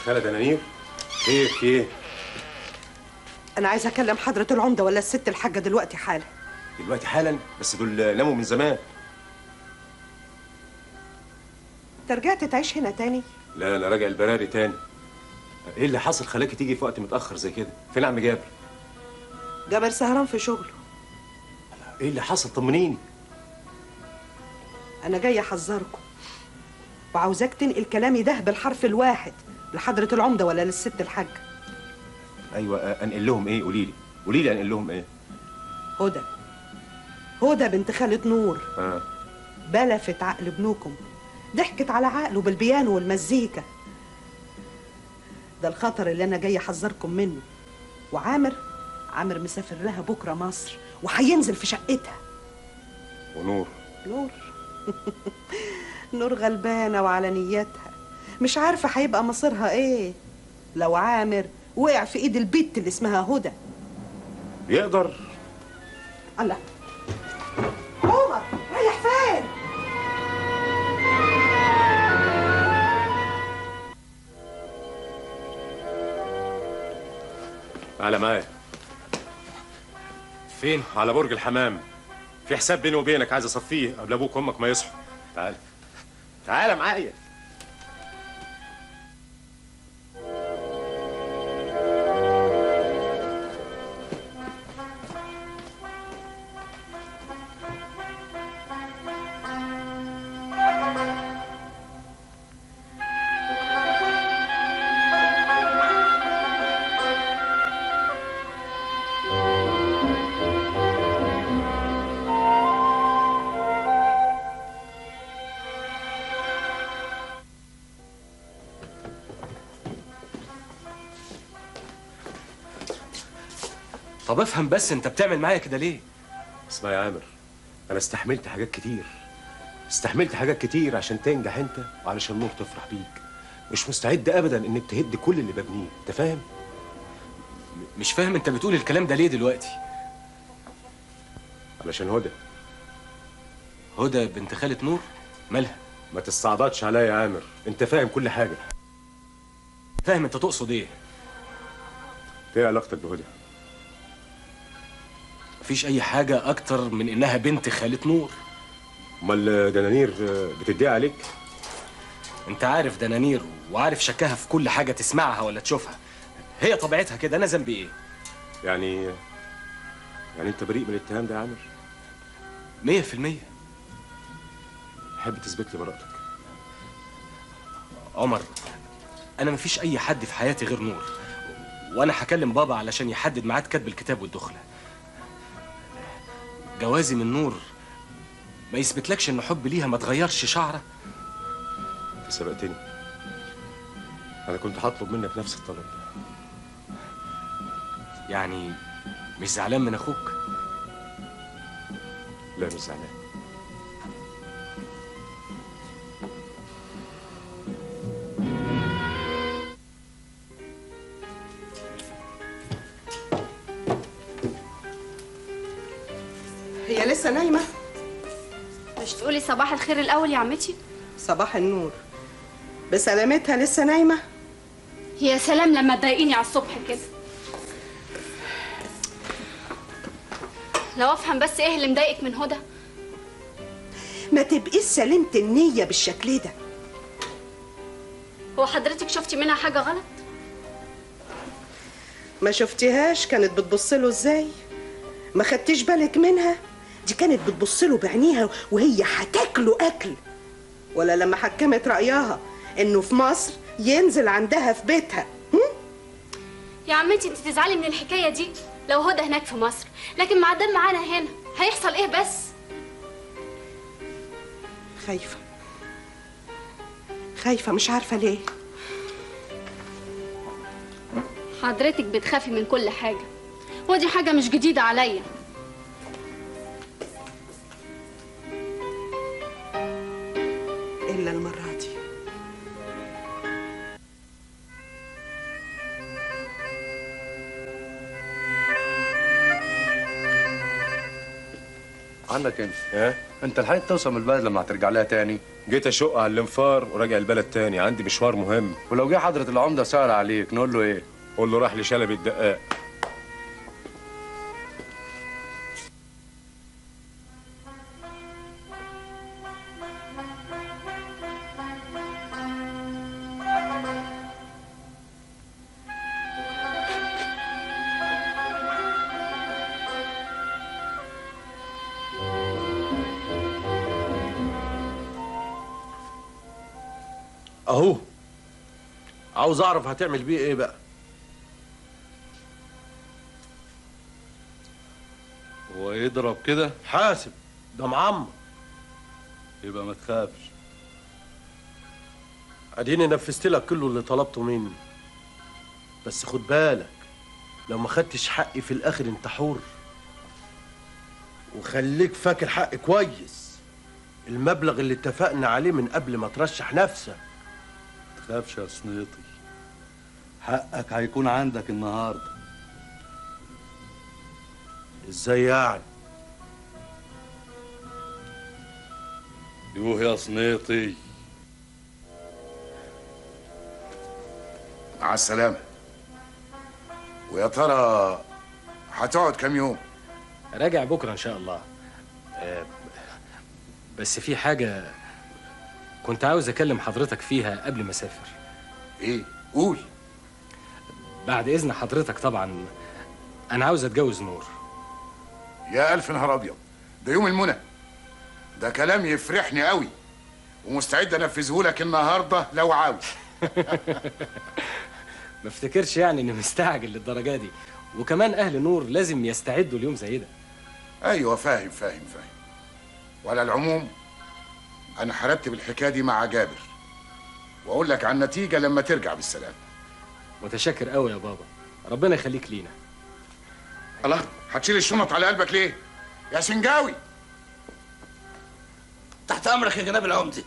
خالة دنانير خير في ايه؟ انا عايزه اكلم حضره العمده ولا الست الحاجه دلوقتي حالا دلوقتي حالا بس دول ناموا من زمان انت رجعت تعيش هنا تاني لا انا راجع البراري تاني ايه اللي حصل خلاكي تيجي في وقت متاخر زي كده فين عم جابر جابر سهران في شغله ايه اللي حصل طمنيني انا جايه احذركم وعاوزاك تنقل كلامي ده بالحرف الواحد لحضره العمده ولا للست الحاجه ايوه آه، انقل لهم ايه قولي لي قولي لي انقل لهم ايه هدى هدى بنت خالة نور اه بلفت عقل ابنكم ضحكت على عقله بالبيانو والمزيكا ده الخطر اللي انا جاي احذركم منه وعامر عامر مسافر لها بكره مصر وهينزل في شقتها ونور نور نور غلبانه وعلى نيتها مش عارفه هيبقى مصيرها ايه لو عامر وقع في ايد البت اللي اسمها هدى يقدر الله عمر رايح فين تعالى معايا فين؟ على برج الحمام في حساب بيني وبينك عايز اصفيه قبل ابوك وامك ما يصحوا تعالى تعالى معايا طب افهم بس انت بتعمل معايا كده ليه؟ اسمع يا عامر انا استحملت حاجات كتير استحملت حاجات كتير عشان تنجح انت وعلشان نور تفرح بيك مش مستعد ابدا انك تهد كل اللي ببنيه انت فاهم مش فاهم انت بتقول الكلام ده ليه دلوقتي؟ علشان هدى هدى بنت خالة نور مالها؟ ما تستعبطش عليا يا عامر انت فاهم كل حاجه فاهم انت تقصد ايه؟ ايه علاقتك بهدى مفيش اي حاجة اكتر من انها بنت خالة نور امال دنانير بتدعي عليك انت عارف دنانير وعارف شكاها في كل حاجة تسمعها ولا تشوفها هي طبيعتها كده انا ذنبي ايه؟ يعني يعني انت بريء من الاتهام ده يا عامر مية في المية حب تثبت لي براءتك عمر انا مفيش اي حد في حياتي غير نور وانا هكلم بابا علشان يحدد ميعاد كتب الكتاب والدخله جوازي من نور ما يثبتلكش ان حب ليها ما تغيرش شعره انت سبقتني انا كنت هطلب منك نفس الطلب يعني مش زعلان من اخوك لا مش زعلان هي لسه نايمه مش تقولي صباح الخير الاول يا عمتي صباح النور بسلامتها لسه نايمه يا سلام لما تضايقيني على الصبح كده لو افهم بس ايه اللي مضايقك من هدى ما تبقيش سلمت النيه بالشكل ده هو حضرتك شفتي منها حاجه غلط ما شفتيهاش كانت بتبص له ازاي ما خدتيش بالك منها دي كانت بتبص له بعينيها وهي هتاكله اكل ولا لما حكمت رايها انه في مصر ينزل عندها في بيتها يا عمتي انت تزعلي من الحكايه دي لو هدى هناك في مصر لكن مع الدم معانا هنا هيحصل ايه بس خايفه خايفه مش عارفه ليه حضرتك بتخافي من كل حاجه ودي حاجه مش جديده عليا الا المره دي عنك انت ها انت لحقت توصل من البلد لما هترجع لها تاني جيت اشق على الانفار وراجع البلد تاني عندي مشوار مهم ولو جه حضرة العمدة سأل عليك نقول له ايه قول له راح لشلبي الدقاق اهو عاوز اعرف هتعمل بيه ايه بقى هو يضرب كده حاسب ده معمر يبقى ما تخافش اديني نفذت لك كله اللي طلبته مني بس خد بالك لو ما خدتش حقي في الاخر انت حر وخليك فاكر حقي كويس المبلغ اللي اتفقنا عليه من قبل ما ترشح نفسك ما تخافش يا سنيطي حقك هيكون عندك النهارده ازاي يعني يوه يا سنيطي مع السلامة ويا ترى هتقعد كام يوم؟ راجع بكره ان شاء الله آه، بس في حاجه كنت عاوز اكلم حضرتك فيها قبل ما اسافر ايه؟ قول بعد اذن حضرتك طبعا انا عاوز اتجوز نور يا ألف نهار أبيض ده يوم المنى ده كلام يفرحني قوي ومستعد أنفذه لك النهاردة لو عاوز ما افتكرش يعني اني مستعجل للدرجه دي وكمان اهل نور لازم يستعدوا اليوم زي ده أيوة فاهم فاهم فاهم وعلى العموم أنا هرتب الحكاية دي مع جابر وأقول لك عن النتيجة لما ترجع بالسلام متشكر قوي يا بابا ربنا يخليك لينا الله هتشيل الشنط على قلبك ليه؟ يا سنجاوي تحت امرك يا جناب العمدي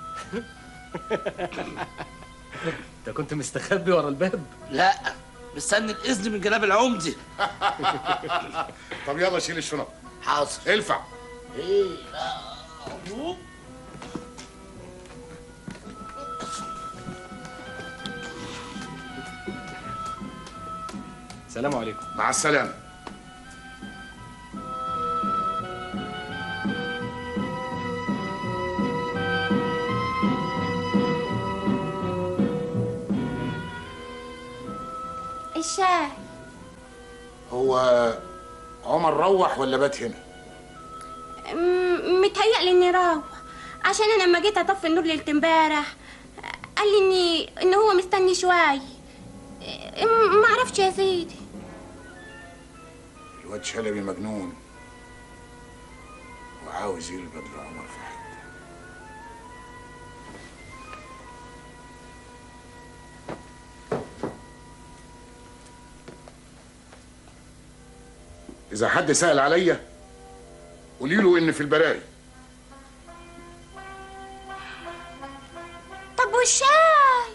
انت كنت مستخبي ورا الباب لا مستني الاذن من جناب العمدي طب يلا شيل الشنط حاضر الفع ايه سلام عليكم مع السلامة الشاي هو عمر روح ولا بات هنا؟ م- متهيألي اني راوح عشان انا لما جيت اطفي النور ليله امبارح قال لي اني ان هو مستني شوي م- ما اعرفش يا سيدي الواد شلبي مجنون وعاوز يلبد لعمر في حته إذا حد سأل عليا قولي له إن في البراي طب والشاي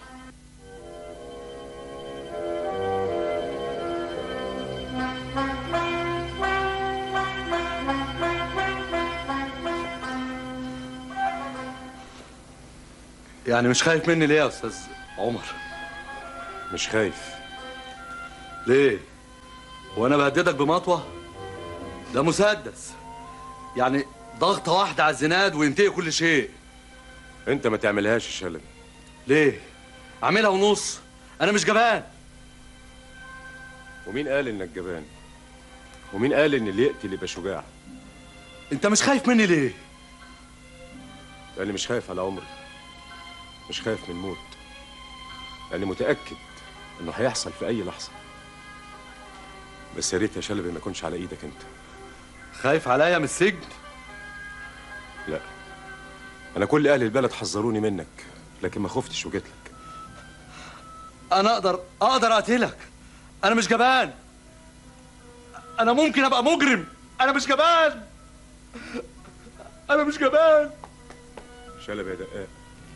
يعني مش خايف مني ليه يا استاذ عمر مش خايف ليه وانا بهددك بمطوه ده مسدس يعني ضغطه واحده على الزناد وينتهي كل شيء انت ما تعملهاش يا شلبي ليه اعملها ونص انا مش جبان ومين قال انك جبان ومين قال ان اللي يقتل يبقى شجاع انت مش خايف مني ليه لاني مش خايف على عمري مش خايف من الموت لاني متاكد انه هيحصل في اي لحظه بس يا ريت يا شلبي ما يكونش على ايدك انت خايف عليا من السجن لا انا كل اهل البلد حذروني منك لكن ما خفتش وجيت لك انا اقدر اقدر اقتلك انا مش جبان انا ممكن ابقى مجرم انا مش جبان انا مش جبان شلبي يا دقاق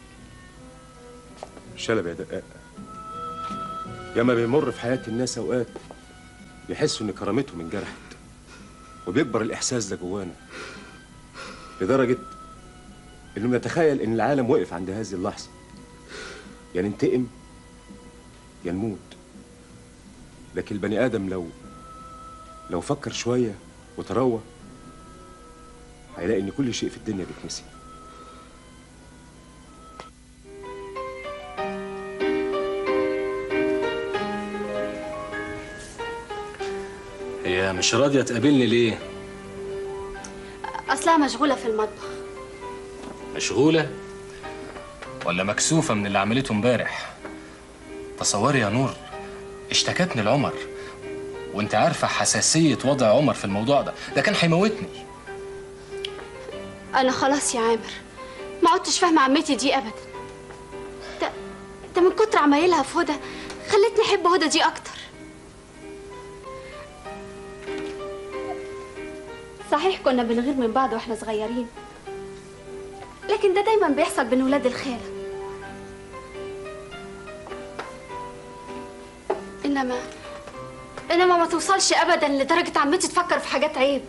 شلبي يا دقاق ياما بيمر في حياة الناس أوقات بيحسوا إن كرامتهم انجرحت وبيكبر الإحساس ده جوانا لدرجة إنه بنتخيل إن العالم وقف عند هذه اللحظة يا ننتقم يا نموت لكن البني آدم لو لو فكر شوية وتروى هيلاقي إن كل شيء في الدنيا بيتنسي هي مش راضية تقابلني ليه؟ اصلها مشغوله في المطبخ مشغولة؟ ولا مكسوفة من اللي عملته امبارح؟ تصوري يا نور اشتكتني لعمر وانت عارفة حساسية وضع عمر في الموضوع ده ده كان هيموتني انا خلاص يا عامر ما عدتش فاهمه عمتي دي ابدا ده ده من كتر عمايلها في هدى خلتني احب هدى دي اكتر صحيح كنا بنغير من بعض واحنا صغيرين لكن ده دايما بيحصل بين ولاد الخاله انما انما ما توصلش ابدا لدرجه عمتي تفكر في حاجات عيب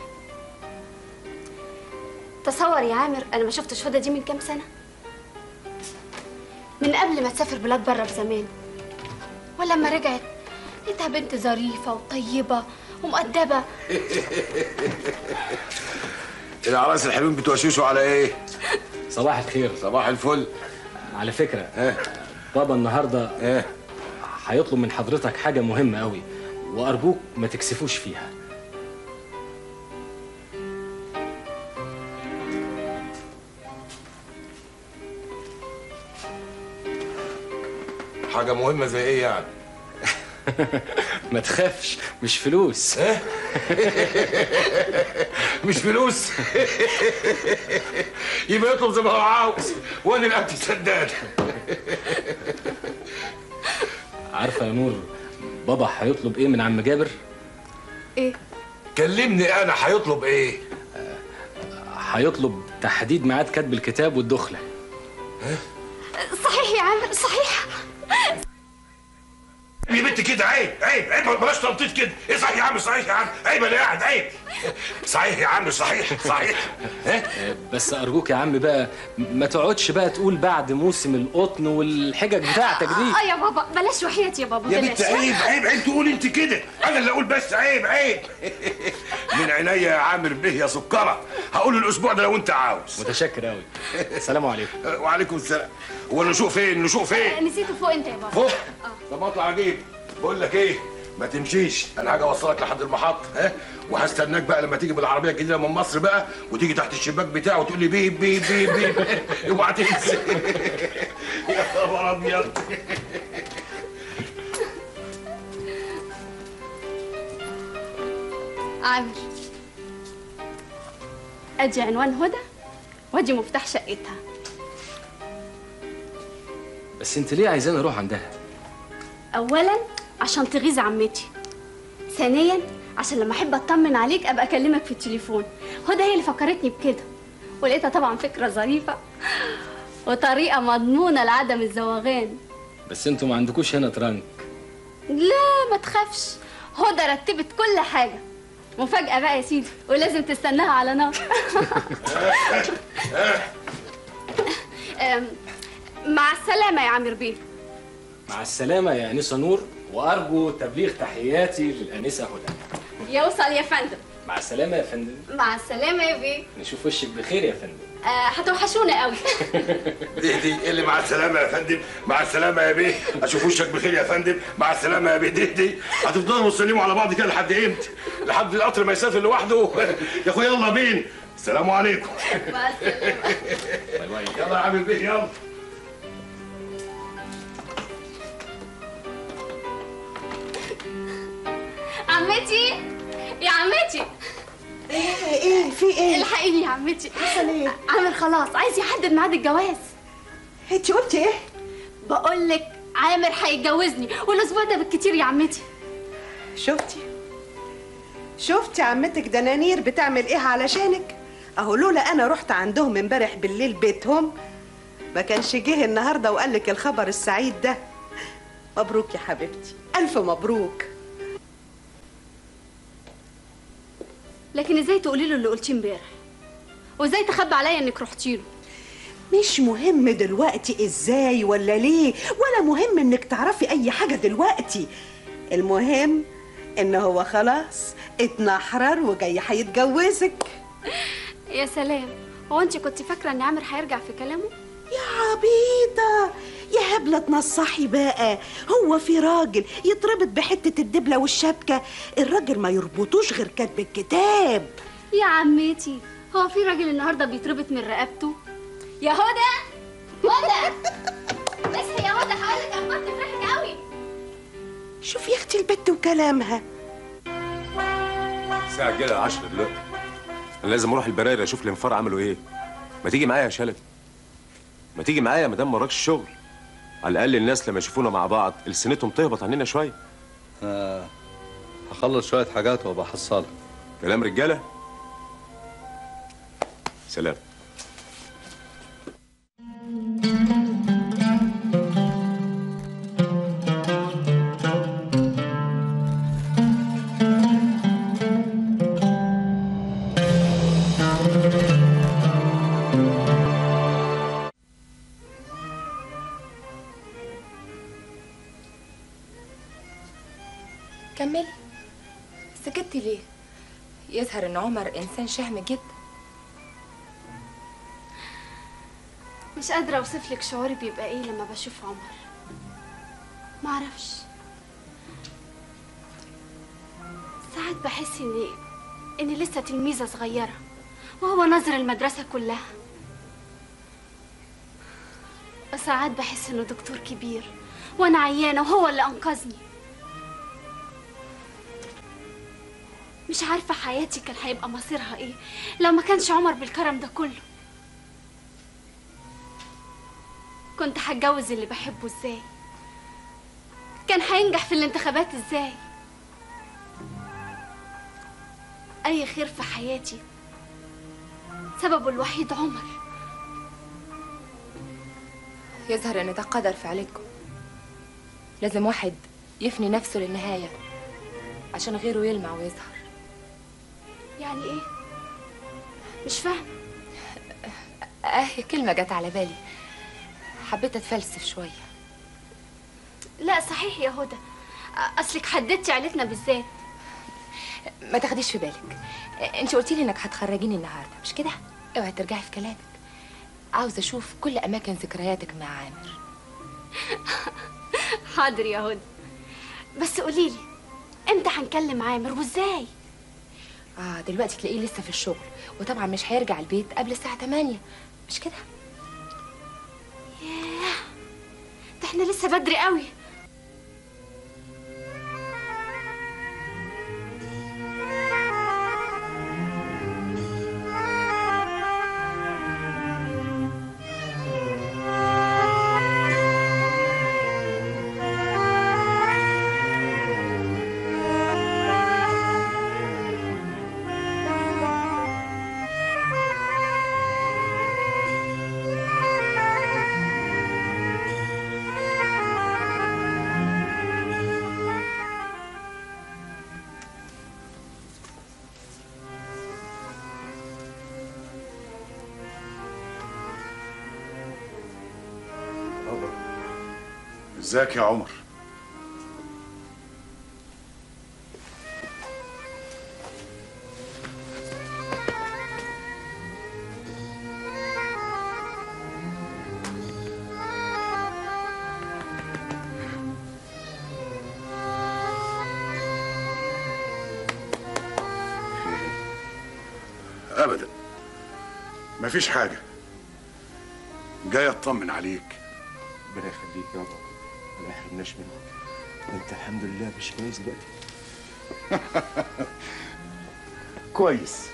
تصور يا عامر انا ما شفتش هدى دي من كام سنه من قبل ما تسافر بلاد بره بزمان ولما رجعت لقيتها بنت ظريفه وطيبه ومؤدبه العراس الحلوين بتوشوشوا على ايه؟ صباح الخير صباح الفل على فكرة بابا النهاردة هيطلب من حضرتك حاجة مهمة قوي وأرجوك ما تكسفوش فيها حاجة مهمة زي ايه يعني؟ ما تخافش مش فلوس مش فلوس يبقى يطلب زي ما هو عاوز وانا القد سداد عارفة يا نور بابا هيطلب ايه من عم جابر ايه كلمني انا هيطلب ايه؟ هيطلب تحديد ميعاد كتب الكتاب والدخلة صحيح يا عامر صحيح يا بنت كده عيب عيب عيب بلاش تنطيط كده ايه صحيح يا عم صحيح يا عم عيب انا قاعد عيب صحيح يا عم صحيح صحيح آه، بس أرجوك يا عم بقى ما تقعدش بقى تقول بعد موسم القطن والحجج بتاعتك دي اه يا بابا بلاش وحياتي يا بابا يا بلاش بنت عيب عيب عيب تقول انت كده انا اللي اقول بس عيب عيب من عينيا يا عامر به يا سكره هقول الاسبوع ده لو انت عاوز متشكر قوي السلام عليكم وعليكم السلام هو النشوء فين النشوء فين نسيته فوق انت يا بابا فوق طب اطلع اجيب بقول لك ايه ما تمشيش انا هاجي اوصلك لحد المحطه ها وهستناك بقى لما تيجي بالعربيه الجديده من مصر بقى وتيجي تحت الشباك بتاعه وتقول لي بيب بيب بيب بيب اوعى تنسى يا خبر ابيض عامر ادي عنوان هدى وادي مفتاح شقتها بس انت ليه عايزاني اروح عندها اولا عشان تغيظ عمتي ثانيا عشان لما احب اطمن عليك ابقى اكلمك في التليفون هدى هي اللي فكرتني بكده ولقيتها طبعا فكره ظريفه وطريقه مضمونه لعدم الزواغان بس انتوا ما عندكوش هنا ترنك لا ما تخافش هدى رتبت كل حاجه مفاجأة بقى يا سيدي ولازم تستناها على نار أم، مع السلامة يا عامر بيه مع السلامة يا أنسة نور وأرجو تبليغ تحياتي للأنسة هدى يوصل يا فندم مع السلامة يا فندم مع السلامة يا بيه نشوف وشك بخير يا فندم آه، هتوحشونا قوي دي دي اللي مع السلامه يا فندم مع السلامه يا بيه اشوف وشك بخير يا فندم مع السلامه يا بيه دي دي هتفضلوا تسلموا على بعض كده لحد امتى لحد القطر ما يسافر لوحده يا اخويا يلا بين السلام عليكم مع السلامة باي باي يلا يا عم البيه يلا عمتي يا عمتي ايه ايه في ايه الحقيني يا عمتي حصل ايه عامر خلاص عايز يحدد ميعاد الجواز انت قلتي ايه بقول لك عامر هيتجوزني والاسبوع ده بالكتير يا عمتي شفتي شفتي عمتك دنانير بتعمل ايه علشانك اهو لولا انا رحت عندهم امبارح بالليل بيتهم ما كانش جه النهارده وقال لك الخبر السعيد ده مبروك يا حبيبتي الف مبروك لكن ازاي تقولي له اللي قلتيه امبارح وازاي تخبي عليا انك رحتي له مش مهم دلوقتي ازاي ولا ليه ولا مهم انك تعرفي اي حاجة دلوقتي المهم ان هو خلاص اتنحرر وجاي هيتجوزك يا سلام هو انت كنت فاكره ان عامر هيرجع في كلامه يا عبيطة يا هبلة تنصحي بقى هو في راجل يتربط بحتة الدبلة والشبكة الراجل ما يربطوش غير كاتب الكتاب يا عمتي هو في راجل النهارده بيتربط من رقبته يا هدى هدى بس يا هدى هقول لك اخبار تفرحك قوي شوف يا اختي البت وكلامها الساعة كده 10 دلوقتي انا لازم اروح البراير اشوف الانفار عملوا ايه ما تيجي معايا يا شلبي ما تيجي معايا يا مدام وراكش شغل على الاقل الناس لما يشوفونا مع بعض السنتهم تهبط عننا شويه آه هخلص شويه حاجات وابقى احصلها كلام رجاله سلام كملي سكتي ليه يظهر ان عمر انسان شهم جدا مش قادره اوصف لك شعوري بيبقى ايه لما بشوف عمر معرفش ساعات بحس اني اني لسه تلميذه صغيره وهو ناظر المدرسه كلها وساعات بحس انه دكتور كبير وانا عيانه وهو اللي انقذني مش عارفه حياتي كان هيبقى مصيرها ايه لو ما كانش عمر بالكرم ده كله كنت هتجوز اللي بحبه ازاي كان هينجح في الانتخابات ازاي اي خير في حياتي سببه الوحيد عمر يظهر ان ده قدر في عليكم لازم واحد يفني نفسه للنهايه عشان غيره يلمع ويظهر يعني ايه مش فاهمه اه كلمه جت على بالي حبيت اتفلسف شويه لا صحيح يا هدى اصلك حددتي عيلتنا بالذات ما تاخديش في بالك انت قلتي لي انك هتخرجيني النهارده مش كده اوعي ترجعي في كلامك عاوزه اشوف كل اماكن ذكرياتك مع عامر حاضر يا هدى بس قوليلي امتى هنكلم عامر وازاي اه دلوقتي تلاقيه لسه في الشغل وطبعا مش هيرجع البيت قبل الساعه 8 مش كده ياه ده احنا لسه بدري قوي ازيك يا عمر ابدا مفيش حاجه جاي اطمن عليك ربنا يخليك يابا ما يحرمناش منك انت الحمد لله مش كويس دلوقتي كويس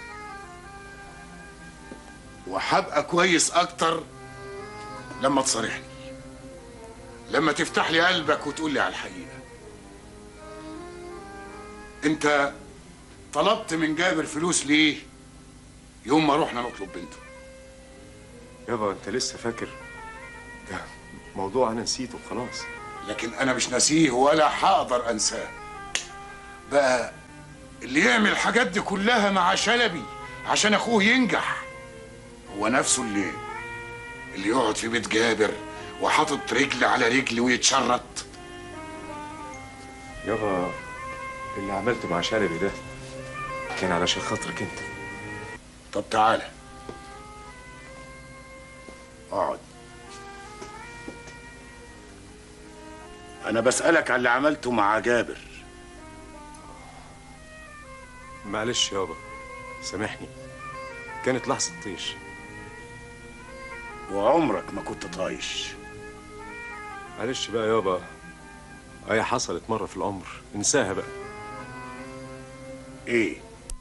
وهبقى كويس اكتر لما تصارحني لما تفتح لي قلبك وتقول لي على الحقيقه انت طلبت من جابر فلوس ليه يوم ما رحنا نطلب بنته يابا انت لسه فاكر ده موضوع انا نسيته خلاص لكن انا مش ناسيه ولا هقدر انساه بقى اللي يعمل الحاجات دي كلها مع شلبي عشان اخوه ينجح هو نفسه اللي اللي يقعد في بيت جابر وحاطط رجل على رجل ويتشرط يابا اللي عملته مع شلبي ده كان علشان خاطرك انت طب تعالى اقعد انا بسألك على اللي عملته مع جابر معلش يابا سامحني كانت لحظة طيش وعمرك ما كنت طايش معلش بقى يابا هي حصلت مرة في العمر انساها بقى ايه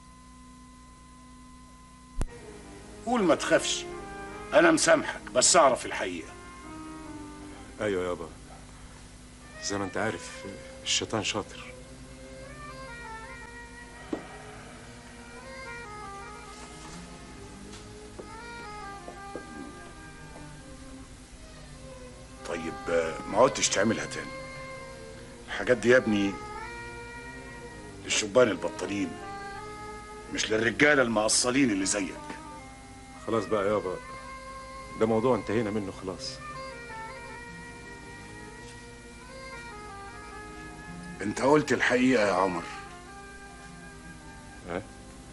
قول ما تخافش انا مسامحك بس اعرف الحقيقة ايوه يابا زي ما انت عارف الشيطان شاطر طيب آه، ما عدتش تعملها تاني الحاجات دي يا ابني للشبان البطالين مش للرجالة المقصلين اللي زيك خلاص بقى يابا ده موضوع انتهينا منه خلاص انت قلت الحقيقة يا عمر ها؟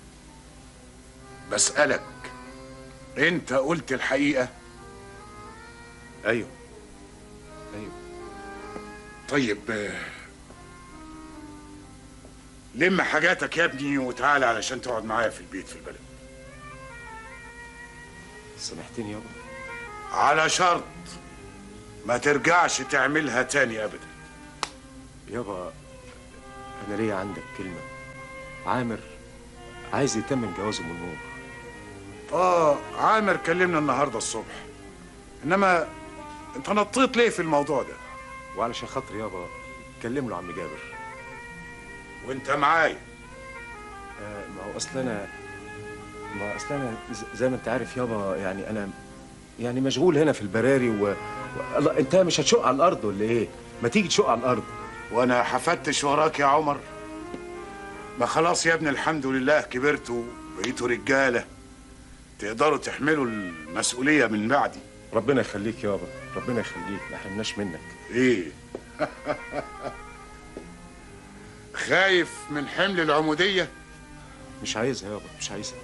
بسألك انت قلت الحقيقة ايوه ايوه طيب آه، لم حاجاتك يا ابني وتعالى علشان تقعد معايا في البيت في البلد سامحتني يابا على شرط ما ترجعش تعملها تاني ابدا يابا انا ليا عندك كلمة عامر عايز يتمم جوازه من نور اه عامر كلمنا النهارده الصبح انما انت نطيت ليه في الموضوع ده وعلشان خاطر يابا كلم له عم جابر وانت معايا آه ما هو اصل انا ما اصل انا ز- زي ما انت عارف يابا يعني انا يعني مشغول هنا في البراري و... و... الله انت مش هتشق على الارض ولا ايه ما تيجي تشق على الارض وانا هفتش وراك يا عمر ما خلاص يا ابني الحمد لله كبرتوا بقيتوا رجاله تقدروا تحملوا المسؤوليه من بعدي ربنا يخليك يابا ربنا يخليك ما حرمناش منك ايه خايف من حمل العموديه مش عايزها يابا مش عايزها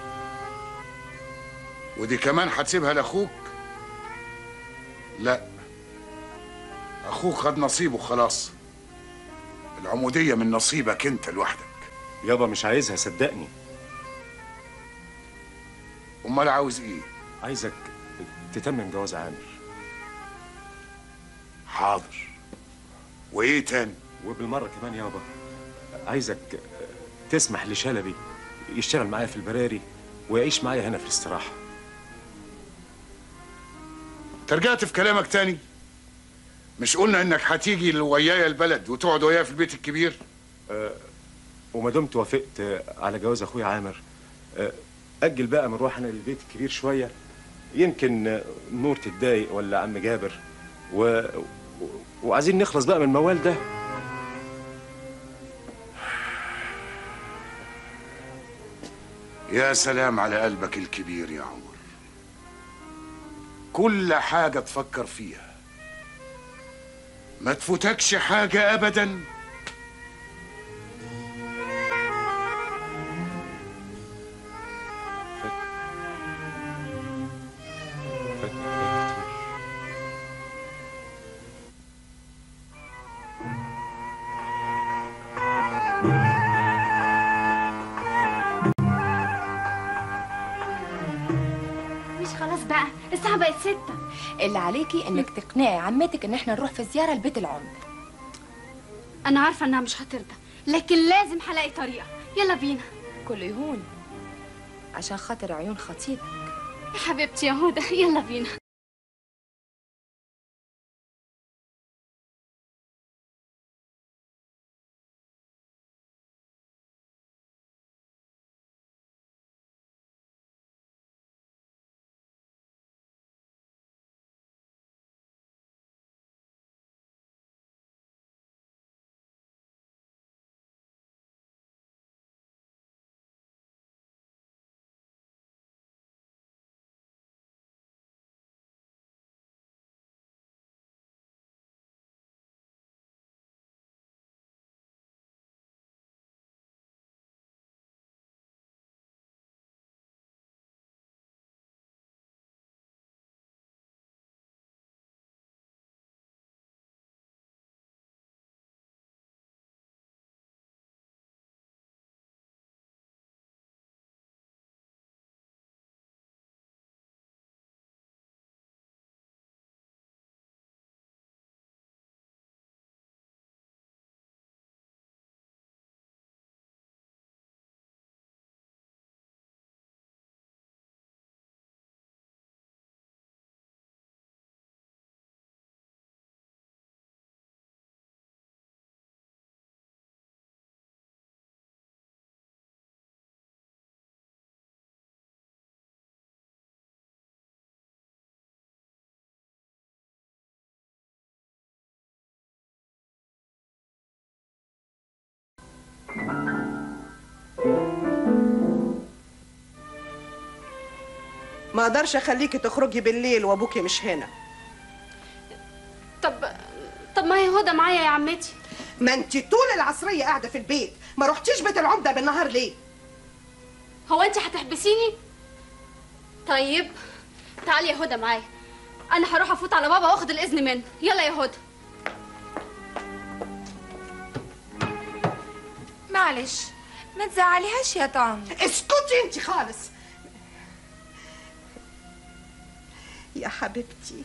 ودي كمان هتسيبها لاخوك لا اخوك خد نصيبه خلاص العموديه من نصيبك انت لوحدك يابا مش عايزها صدقني امال عاوز ايه عايزك تتمم جواز عامر حاضر وايه تاني وبالمره كمان يابا عايزك تسمح لشلبي يشتغل معايا في البراري ويعيش معايا هنا في الاستراحه انت رجعت في كلامك تاني مش قلنا انك هتيجي ويايا البلد وتقعد ويايا في البيت الكبير أه وما دمت وافقت آه، على جواز اخويا عامر أه اجل بقى من روح انا للبيت الكبير شويه يمكن آه، نور تتضايق ولا عم جابر و... و... وعايزين نخلص بقى من الموال ده يا سلام على قلبك الكبير يا عمر كل حاجة تفكر فيها ما تفوتكش حاجة أبدا مش خلاص بقى الساعة بقت ستة اللي عليكي انك تقنعي عمتك ان احنا نروح في زياره لبيت العمده أنا عارفة إنها مش هترضى لكن لازم هلاقي طريقة يلا بينا كل يهون عشان خاطر عيون خطيبك يا حبيبتي يا هدى يلا بينا ما اقدرش اخليكي تخرجي بالليل وابوكي مش هنا طب طب ما هي هدى معايا يا عمتي ما انت طول العصريه قاعده في البيت ما رحتيش بيت العمده بالنهار ليه هو انت هتحبسيني طيب تعالي يا هدى معايا انا هروح افوت على بابا واخد الاذن منه يلا يا هدى معلش ما تزعليهاش يا طعم اسكتي انت خالص يا حبيبتي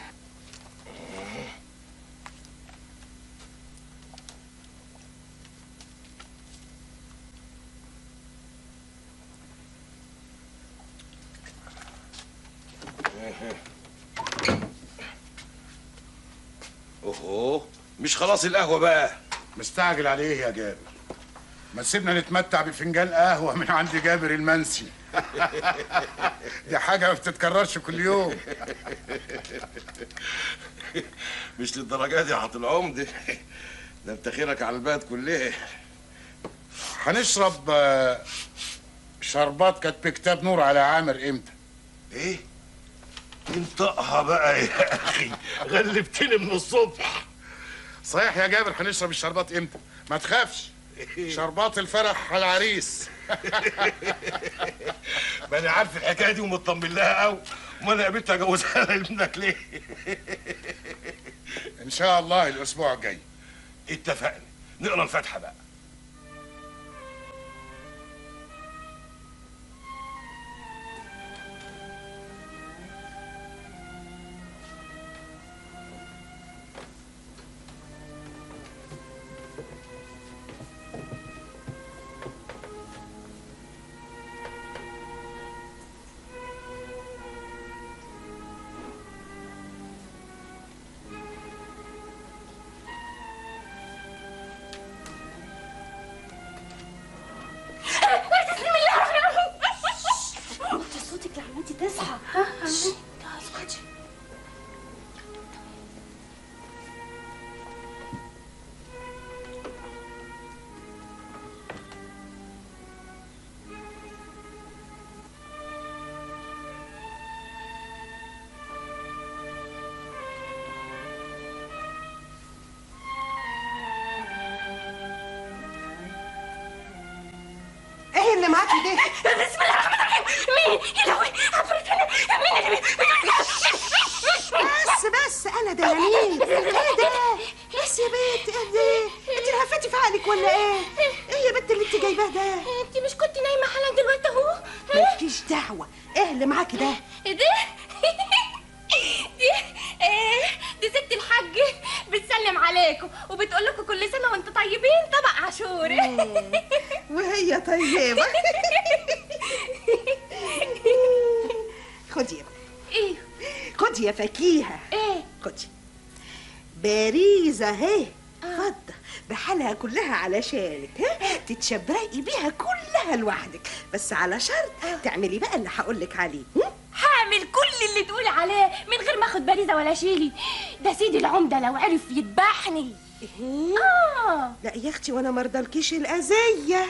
اوه مش خلاص القهوه بقى مستعجل على ايه يا جابر ما تسيبنا نتمتع بفنجان قهوه من عند جابر المنسي دي حاجه ما بتتكررش كل يوم مش للدرجه دي يا حاط العمده ده انت خيرك على البلد كلها هنشرب آه، شربات كانت بكتاب نور على عامر امتى ايه انطقها بقى يا اخي غلبتني من الصبح صحيح يا جابر هنشرب الشربات امتى ما تخافش شربات الفرح على العريس ما انا عارف الحكايه دي ومطمن لها قوي وما انا قابلت اجوزها لابنك ليه ان شاء الله الاسبوع الجاي اتفقنا نقرا الفاتحه بقى انت صوتك لعمتي تصحى ايه اللي معاكي ده بسم الله الرحمن الرحيم مين يا لهوي عفريت هنا مين اللي بس بس انا ده مين ايه ده بس يا بنت ايه ده انت لهفتي في عقلك ولا ايه ايه يا بنت اللي انت جايباه ده انت مش كنت نايمه حالا دلوقتي اهو مالكيش دعوه ايه اللي معاكي ده ايه ده دي ايه دي ست الحاج بتسلم عليكم وبتقول لكم كل سنه وانتم طيبين طبق عاشور وهي طيبه خدي يا ايه خدي يا فكيهه ايه خدي باريزه اهي فضه بحالها كلها علشانك ها تتشبرقي بيها كلها لوحدك بس على شرط تعملي بقى اللي هقولك عليه هم؟ هعمل كل اللي تقولي عليه من غير ما اخد باريزه ولا شيلي ده سيدي العمده لو عرف يذبحني اه لا يا اختي وانا مرضلكيش الاذيه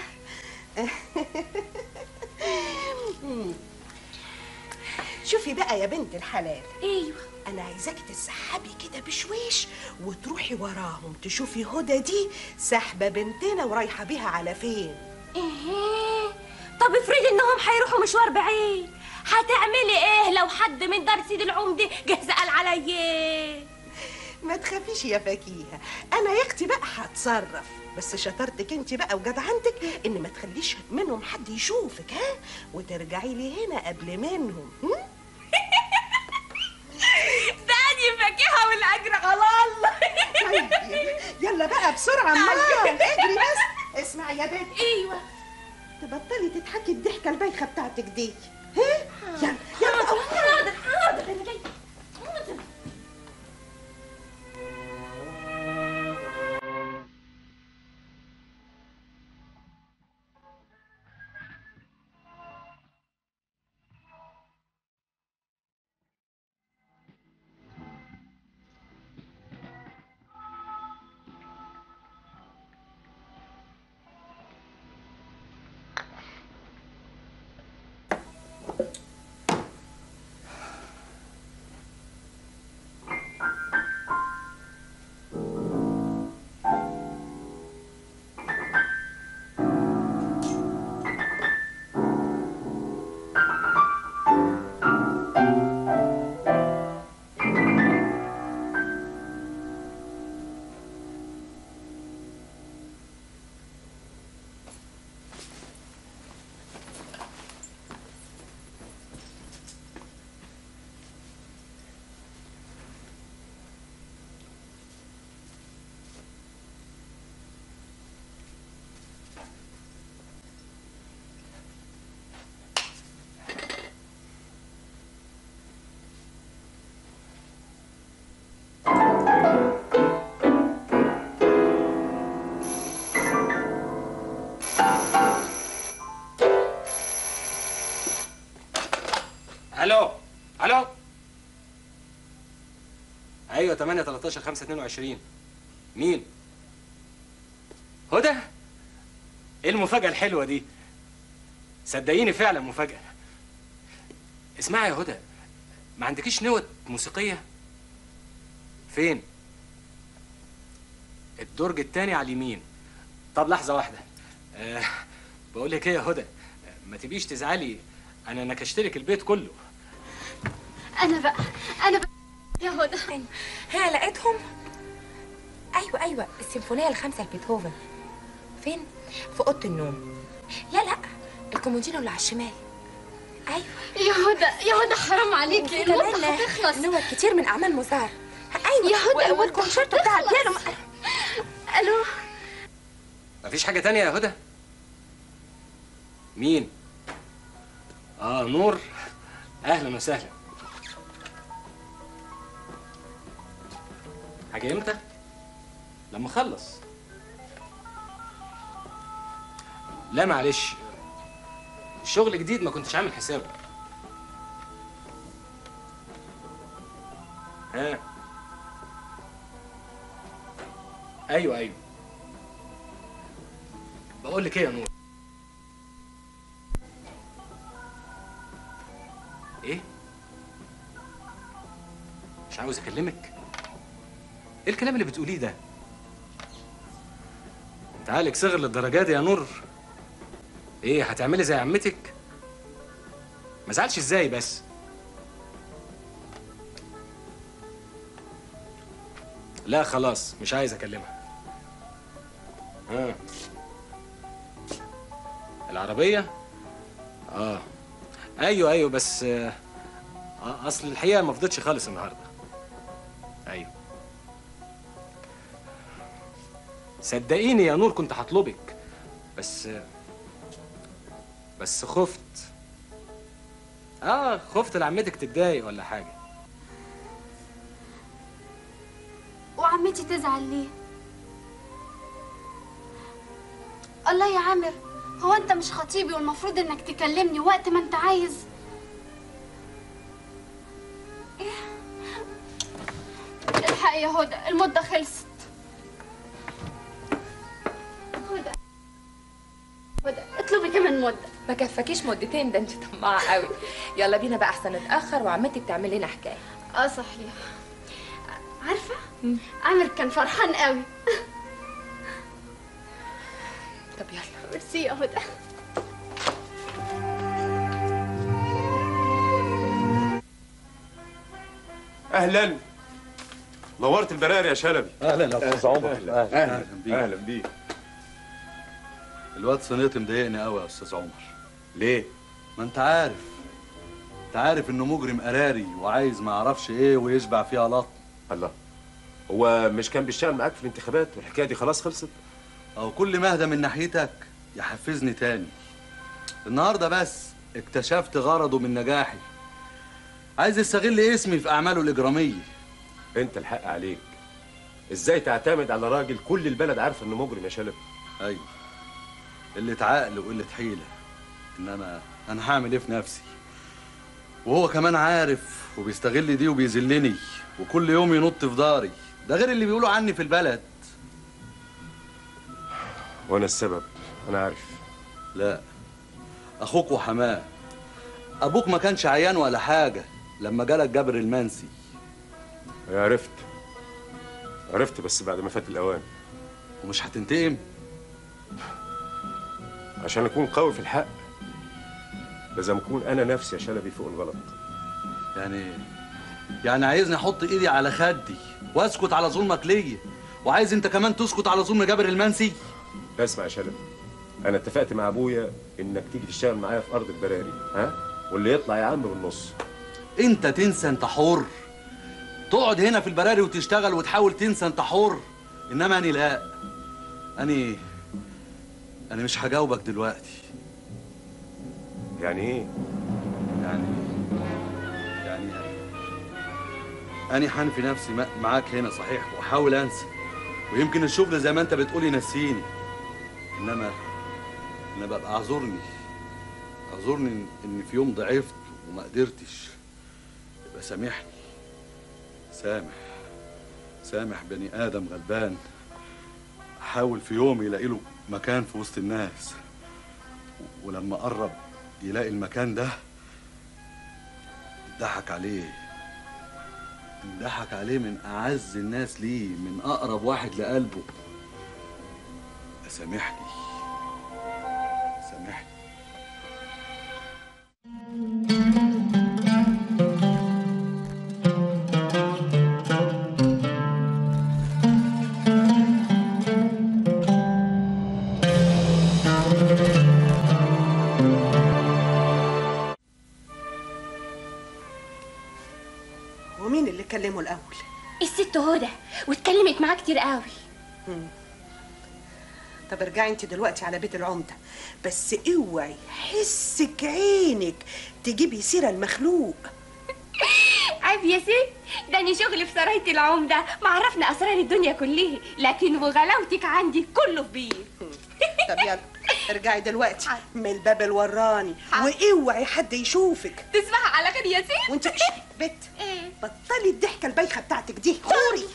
شوفي بقى يا بنت الحلال ايوه انا عايزاكي تسحبي كده بشويش وتروحي وراهم تشوفي هدى دي سحبه بنتنا ورايحه بيها على فين ايه طب افرضي انهم هيروحوا مشوار بعيد هتعملي ايه لو حد من دار سيدي العمده جه سال عليا ما تخافيش يا فكيهه انا يا اختي بقى هتصرف بس شطارتك انت بقى وجدعنتك ان ما تخليش منهم حد يشوفك ها وترجعي لي هنا قبل منهم هم؟ ثاني فاكهه والاجر على الله طيب يلا بقى بسرعه امال اجري بس اسمعي يا بنت ايوه تبطلي تضحكي الضحكه البايخه بتاعتك دي ها يلا يلا حاضر حاضر انا جاي حاضر 08 13 5 22 مين؟ هدى؟ ايه المفاجأة الحلوة دي؟ صدقيني فعلا مفاجأة اسمعي يا هدى ما عندكيش نوت موسيقية؟ فين؟ الدرج التاني على اليمين طب لحظة واحدة أه بقول لك ايه يا هدى ما تبيش تزعلي انا نكشتلك البيت كله انا بقى انا بقى يا هدى ها لقيتهم ايوه ايوه السيمفونيه الخامسه لبيتهوفن فين في اوضه النوم لا لا الكومودينو اللي على الشمال ايوه يا هدى يا هدى حرام عليكي المدة كمان هتخلص نوت كتير من اعمال موزار ايوه يا هدى و- المدة والكونشيرتو بتاع هتخلص. البيانو الو مفيش حاجة تانية يا هدى؟ مين؟ اه نور اهلا وسهلا حاجة امتى؟ لما اخلص لا معلش الشغل جديد ما كنتش عامل حسابه ها ايوه ايوه بقول لك ايه يا نور ايه مش عاوز اكلمك ايه الكلام اللي بتقوليه ده انت عقلك صغر للدرجه دي يا نور ايه هتعملي زي عمتك ما زعلش ازاي بس لا خلاص مش عايز اكلمها ها العربية؟ اه ايوه ايوه بس آه آه، اصل الحقيقة ما فضتش خالص النهاردة ايوه صدقيني يا نور كنت هطلبك بس آه، بس خفت اه خفت لعمتك تتضايق ولا حاجة وعمتي تزعل ليه الله يا عامر هو انت مش خطيبي والمفروض انك تكلمني وقت ما انت عايز إيه؟ الحق يا هدى المدة خلصت هدى هدى اطلبي كمان مدة ما كفاكيش مدتين ده انت طماعه قوي يلا بينا بقى احسن نتاخر وعمتك تعمل لنا حكايه اه صحيح عارفة عامر كان فرحان قوي طب يلا ميرسي يا هدى اهلا نورت البراري يا شلبي اهلا يا استاذ عمر اهلا اهلا بيك اهلا بيك الواد صينيتي مضايقني قوي يا استاذ عمر ليه ما انت عارف انت عارف انه مجرم قراري وعايز ما يعرفش ايه ويشبع فيها لط الله هو مش كان بيشتغل معاك في الانتخابات والحكايه دي خلاص خلصت او كل ما اهدى من ناحيتك يحفزني تاني النهارده بس اكتشفت غرضه من نجاحي عايز يستغل اسمي في اعماله الاجراميه انت الحق عليك ازاي تعتمد على راجل كل البلد عارفه انه مجرم يا شلبي ايوه قله عقل وقله حيله انما انا هعمل ايه في نفسي وهو كمان عارف وبيستغل دي وبيذلني وكل يوم ينط في داري ده غير اللي بيقولوا عني في البلد وانا السبب انا عارف لا اخوك وحماه ابوك ما كانش عيان ولا حاجه لما جالك جابر المنسي عرفت عرفت بس بعد ما فات الاوان ومش هتنتقم عشان اكون قوي في الحق لازم اكون انا نفسي يا شلبي فوق الغلط يعني يعني عايزني احط ايدي على خدي واسكت على ظلمك ليا وعايز انت كمان تسكت على ظلم جابر المنسي اسمع يا شلبي انا اتفقت مع ابويا انك تيجي تشتغل معايا في ارض البراري ها واللي يطلع يا عم بالنص انت تنسى انت حر تقعد هنا في البراري وتشتغل وتحاول تنسى انت حر انما اني لا اني انا مش هجاوبك دلوقتي يعني ايه يعني يعني اني حنفي نفسي ما- معاك هنا صحيح واحاول انسى ويمكن الشغل زي ما انت بتقول ينسيني انما انا ببقى اعذرني اعذرني إن- ان في يوم ضعفت وما قدرتش يبقى سامحني سامح سامح بني ادم غلبان حاول في يوم يلاقي له مكان في وسط الناس ولما قرب يلاقي المكان ده ضحك عليه ضحك عليه من اعز الناس ليه من اقرب واحد لقلبه سامحني سامحني ومين اللي كلمه الاول الست هدى واتكلمت معاه كتير قوي مم. طب ارجعي انت دلوقتي على بيت العمده بس اوعي حسك عينك تجيبي سيره المخلوق عيب يا ست ده انا شغلي في سرايه العمده معرفنا اسرار الدنيا كلها لكن وغلاوتك عندي كله في بيه طب يلا ارجعي دلوقتي من الباب الوراني واوعي حد يشوفك تصبحي على خير يا ست وانت بت بطلي الضحكه البايخه بتاعتك دي غوري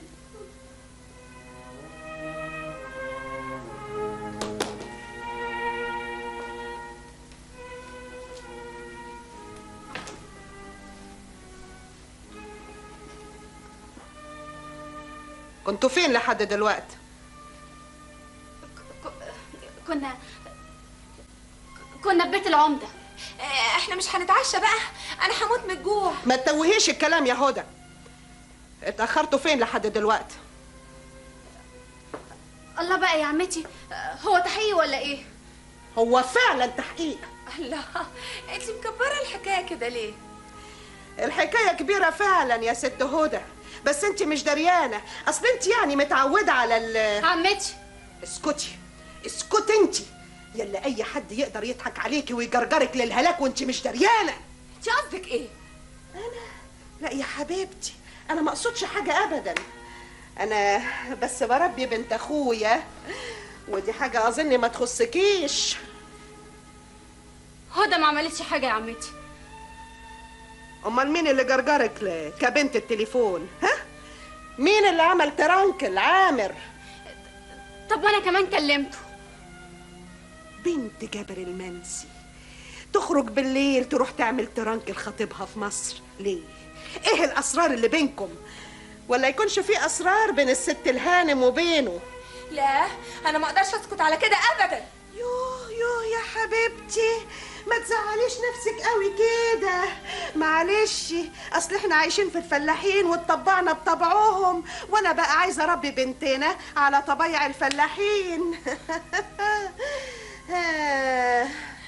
كنتوا فين لحد دلوقتي كنا كنا في بيت العمده احنا مش هنتعشى بقى انا هموت من الجوع ما تتوهيش الكلام يا هدى اتاخرتوا فين لحد دلوقتي الله بقى يا عمتي هو تحقيق ولا ايه هو فعلا تحقيق الله انت مكبره الحكايه كده ليه الحكايه كبيره فعلا يا ست هدى بس انت مش دريانه اصل انت يعني متعوده على ال عمتي اسكتي اسكتي انت يلا اي حد يقدر يضحك عليكي ويجرجرك للهلاك وانت مش دريانه انت قصدك ايه لا يا حبيبتي انا ما اقصدش حاجه ابدا انا بس بربي بنت اخويا ودي حاجه اظن ما تخصكيش هدى ما عملتش حاجه يا عمتي امال مين اللي جرجرك ل- كبنت التليفون ها مين اللي عمل ترانك العامر طب وانا كمان كلمته بنت جابر المنسي تخرج بالليل تروح تعمل ترانك لخطيبها في مصر ليه ايه الاسرار اللي بينكم ولا يكونش في اسرار بين الست الهانم وبينه لا انا ما اقدرش اسكت على كده ابدا يوه يوه يا حبيبتي ما تزعليش نفسك قوي كده معلش اصل احنا عايشين في الفلاحين واتطبعنا بطبعهم وانا بقى عايزه اربي بنتنا على طبيع الفلاحين ها.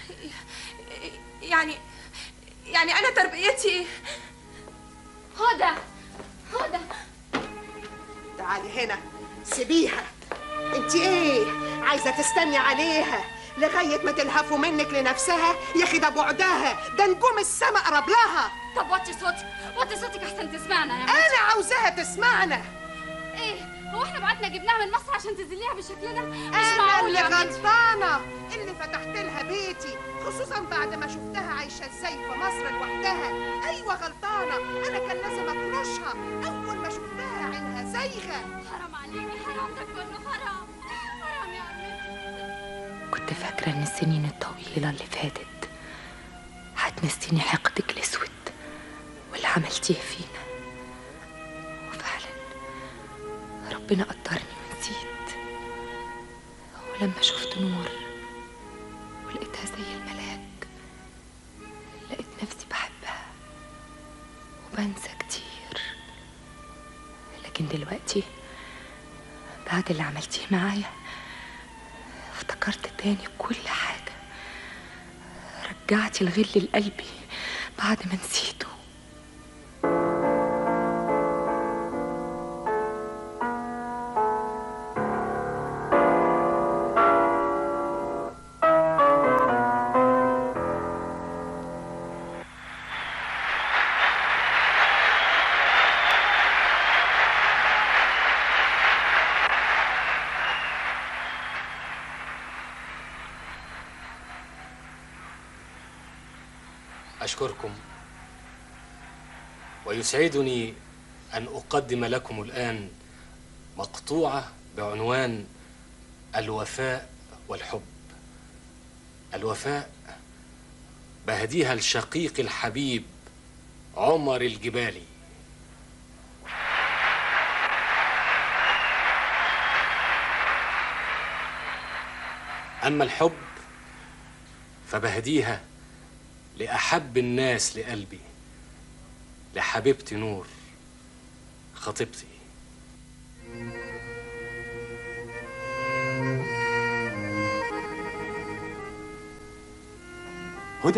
يعني يعني انا تربيتي هدى هدى تعالي هنا سيبيها انت ايه عايزه تستني عليها لغايه ما تلهفوا منك لنفسها يا اخي ده بعدها ده نجوم السما قرب لها طب وطي صوتك وطي صوتك احسن تسمعنا يا عمتي انا عاوزاها تسمعنا ايه هو احنا بعتنا جبناها من مصر عشان تذليها بالشكل ده مش انا معقول اللي يا عمتي غلطانه اللي فتحت لها بيتي خصوصا بعد ما شفتها عايشه ازاي في مصر لوحدها ايوه غلطانه انا كان لازم اطنشها اول ما شفتها عينها زايغه حرام عليكي حرام ده كله حرام حرام يا عمتي كنت فاكرة إن السنين الطويلة اللي فاتت هتنسيني حقدك الأسود واللي عملتيه فينا وفعلا ربنا قدرني ونسيت ولما شفت نور ولقيتها زي الملاك لقيت نفسي بحبها وبنسى كتير لكن دلوقتي بعد اللي عملتيه معايا افتكرت تاني كل حاجة رجعتي الغل لقلبي بعد ما نسيته أشكركم ويسعدني أن أقدم لكم الآن مقطوعة بعنوان الوفاء والحب الوفاء بهديها الشقيق الحبيب عمر الجبالي أما الحب فبهديها لأحب الناس لقلبي لحبيبتي نور خطيبتي هدى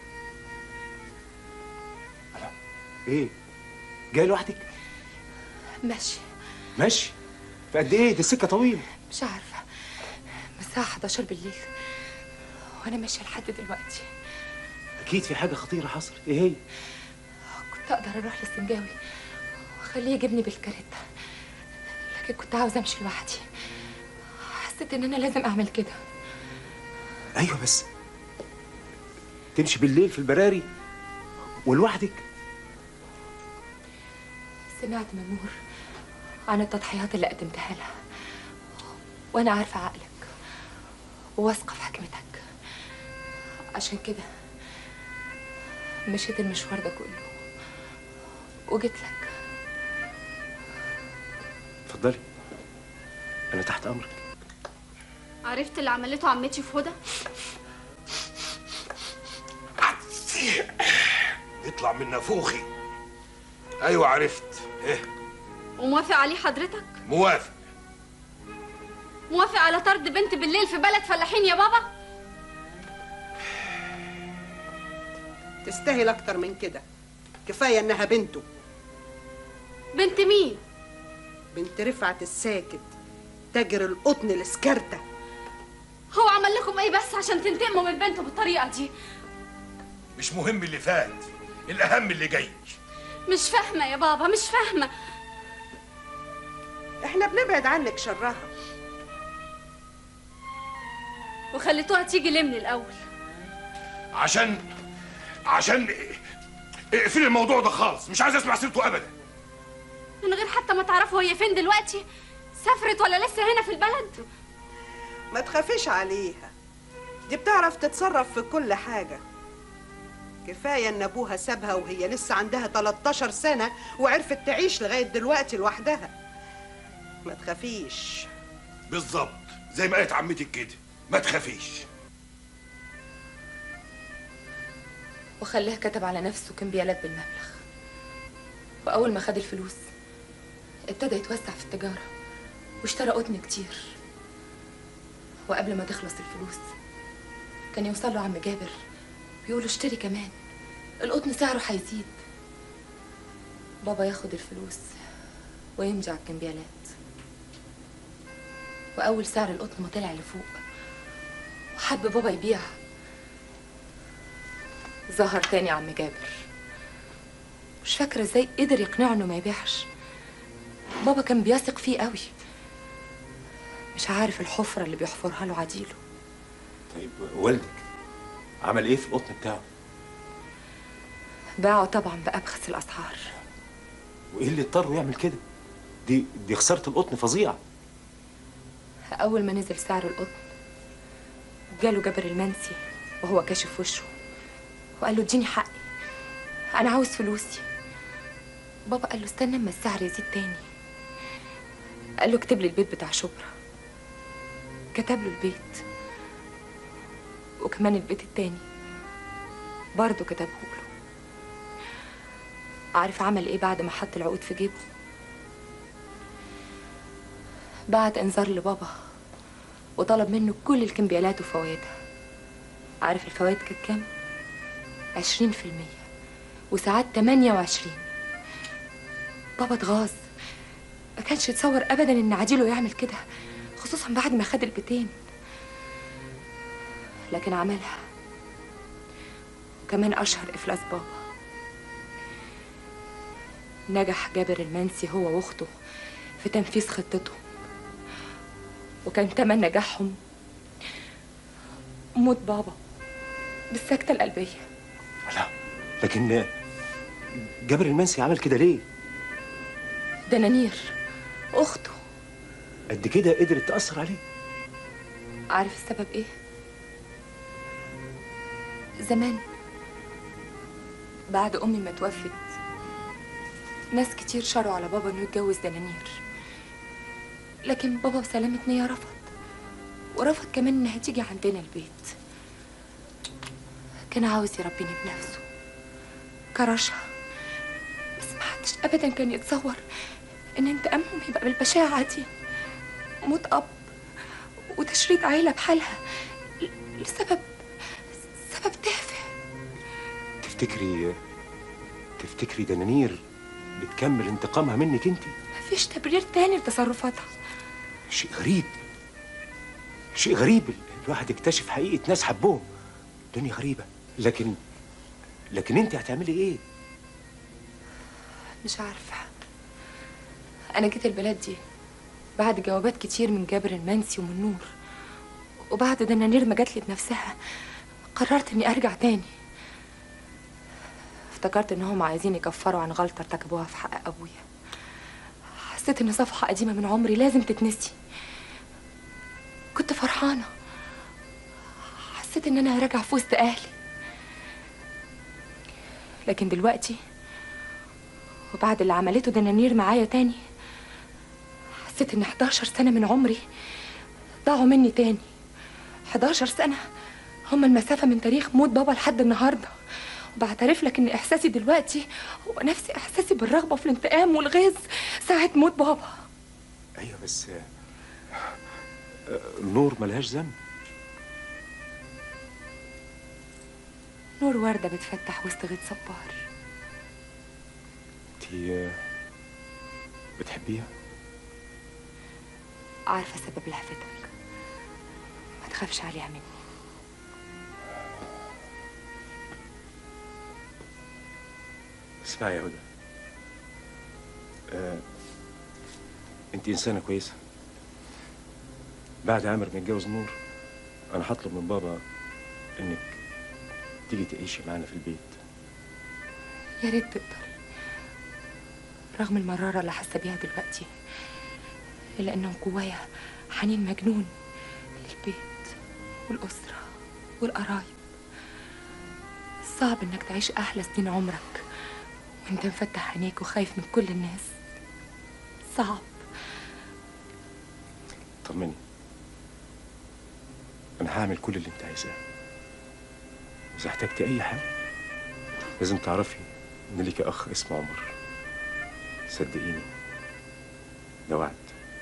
ألا، ايه جاي لوحدك ماشي ماشي في قد ايه دي السكه طويله مش عارفة من الساعة 11 بالليل وأنا ماشية لحد دلوقتي اكيد في حاجه خطيره حصلت ايه هي كنت أقدر أروح للسنجاوي وأخليه يجيبني بالكاريتا لكن كنت عاوزة أمشي لوحدي حسيت إن أنا لازم أعمل كده ايوه بس تمشي بالليل في البراري ولوحدك سمعت من نور عن التضحيات اللي قدمتها لها وأنا عارفة عقلك وواثقة في حكمتك عشان كده مشيت المشوار ده كله وجيت لك اتفضلي انا تحت امرك عرفت اللي عملته عمتي في هدى يطلع من نافوخي ايوه عرفت ايه وموافق عليه حضرتك موافق موافق على طرد بنت بالليل في بلد فلاحين يا بابا تستاهل اكتر من كده كفايه انها بنته بنت مين بنت رفعت الساكت تاجر القطن الاسكرته هو عمل لكم ايه بس عشان تنتقموا من بنته بالطريقه دي مش مهم اللي فات الاهم اللي جاي مش فاهمه يا بابا مش فاهمه احنا بنبعد عنك شرها وخليتوها تيجي ليه من الاول عشان عشان اقفلي الموضوع ده خالص مش عايز اسمع سيرته ابدا من غير حتى ما تعرفوا هي فين دلوقتي سافرت ولا لسه هنا في البلد ما تخافيش عليها دي بتعرف تتصرف في كل حاجه كفايه ان ابوها سابها وهي لسه عندها 13 سنه وعرفت تعيش لغايه دلوقتي لوحدها ما تخافيش بالظبط زي ما قالت عمتك كده ما تخافيش وخلاه كتب على نفسه كمبيالات بالمبلغ وأول ما خد الفلوس ابتدى يتوسع في التجارة واشترى قطن كتير وقبل ما تخلص الفلوس كان يوصل له عم جابر بيقول له اشتري كمان القطن سعره هيزيد بابا ياخد الفلوس ويمجع الكمبيالات وأول سعر القطن ما طلع لفوق وحب بابا يبيع ظهر تاني عم جابر مش فاكرة ازاي قدر يقنعه انه ما يبيعش بابا كان بيثق فيه قوي مش عارف الحفرة اللي بيحفرها له عديله طيب والدك عمل ايه في القطن بتاعه باعه طبعا بأبخس الأسعار وايه اللي اضطره يعمل كده دي دي خساره القطن فظيعه أول ما نزل سعر القطن جاله جابر المنسي وهو كاشف وشه وقال له اديني حقي أنا عاوز فلوسي بابا قال له استنى اما السعر يزيد تاني قال له اكتب لي البيت بتاع شبرا كتب له البيت وكمان البيت التاني برضه كتبه له عارف عمل ايه بعد ما حط العقود في جيبه بعت انذار لبابا وطلب منه كل الكمبيالات وفوائدها عارف الفوائد كانت كام؟ عشرين في المية وساعات تمانية وعشرين بابا اتغاظ ما كانش يتصور ابدا ان عديله يعمل كده خصوصا بعد ما خد البيتين لكن عملها وكمان اشهر افلاس بابا نجح جابر المنسي هو واخته في تنفيذ خطته وكان تمن نجاحهم موت بابا بالسكتة القلبية لا لكن جابر المنسي عمل كده ليه دنانير اخته قد كده قدرت تاثر عليه عارف السبب ايه زمان بعد امي ما توفت ناس كتير شروا على بابا انه يتجوز دنانير لكن بابا بسلامة نية رفض ورفض كمان انها تيجي عندنا البيت كان عاوز يربيني بنفسه كرشها بس ما حدش ابدا كان يتصور ان انتقامهم يبقى بالبشاعة دي موت اب وتشريد عيلة بحالها ل- لسبب سبب تافه تفتكري تفتكري دنانير بتكمل انتقامها منك انت مفيش تبرير تاني لتصرفاتها شيء غريب شيء غريب الواحد يكتشف حقيقة ناس حبهم دنيا غريبة لكن لكن انت هتعملي ايه مش عارفة أنا جيت البلد دي بعد جوابات كتير من جابر المنسي ومن نور وبعد دنانير ما جاتلي بنفسها قررت إني أرجع تاني افتكرت إنهم عايزين يكفروا عن غلطة ارتكبوها في حق أبويا حسيت إن صفحة قديمة من عمري لازم تتنسي كنت فرحانة حسيت إن أنا راجعة في وسط أهلي لكن دلوقتي وبعد اللي عملته دنانير معايا تاني حسيت ان 11 سنة من عمري ضاعوا مني تاني 11 سنة هما المسافة من تاريخ موت بابا لحد النهاردة وبعترف لك ان احساسي دلوقتي هو نفس احساسي بالرغبة في الانتقام والغيظ ساعة موت بابا ايوه بس آه، آه، نور ملهاش ذنب نور وردة بتفتح وسط غيط صبار انت آه، بتحبيها عارفة سبب لهفتك ما تخافش عليها مني اسمعي يا هدى آه، انت انسانه كويسه بعد عامر ما يتجوز نور انا هطلب من بابا انك تيجي تعيشي معانا في البيت يا ريت تقدر رغم المرارة اللي حاسة بيها دلوقتي إلا إنه جوايا حنين مجنون للبيت والأسرة والقرايب صعب إنك تعيش أحلى سنين عمرك وإنت مفتح عينيك وخايف من كل الناس صعب طمني انا هعمل كل اللي انت عايزاه اذا احتجتي اي حاجه لازم تعرفي ان ليكي اخ اسمه عمر صدقيني ده وعد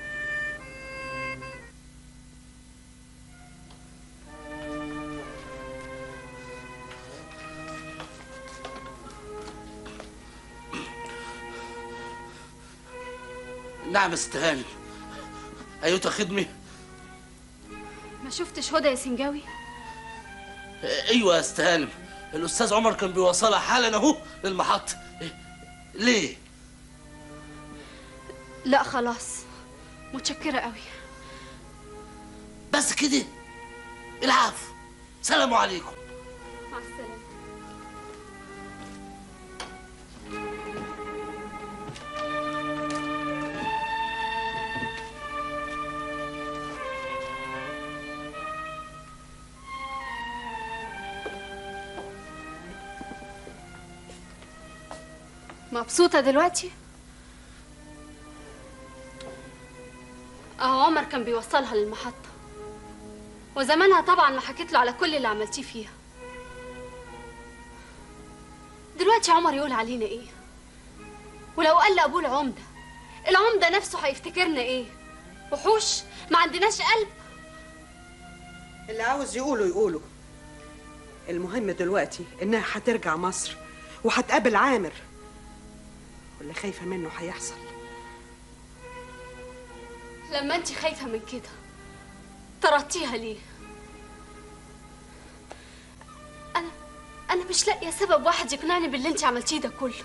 نعم استهاني ايوه خدمي ما شفتش هدى يا سنجاوي ايوه يا استهانم الاستاذ عمر كان بيوصلها حالا اهو للمحطه إيه؟ ليه لا خلاص متشكرة قوي بس كده العفو سلام عليكم مع السلامة مبسوطة دلوقتي؟ أهو عمر كان بيوصلها للمحطة وزمانها طبعا ما حكيت له على كل اللي عملتيه فيها دلوقتي عمر يقول علينا ايه ولو قال لابوه العمده العمده نفسه هيفتكرنا ايه وحوش ما عندناش قلب اللي عاوز يقوله يقوله المهم دلوقتي انها هترجع مصر وهتقابل عامر واللي خايفه منه هيحصل لما انت خايفه من كده طردتيها ليه انا انا مش لاقيه سبب واحد يقنعني باللي انت عملتيه ده كله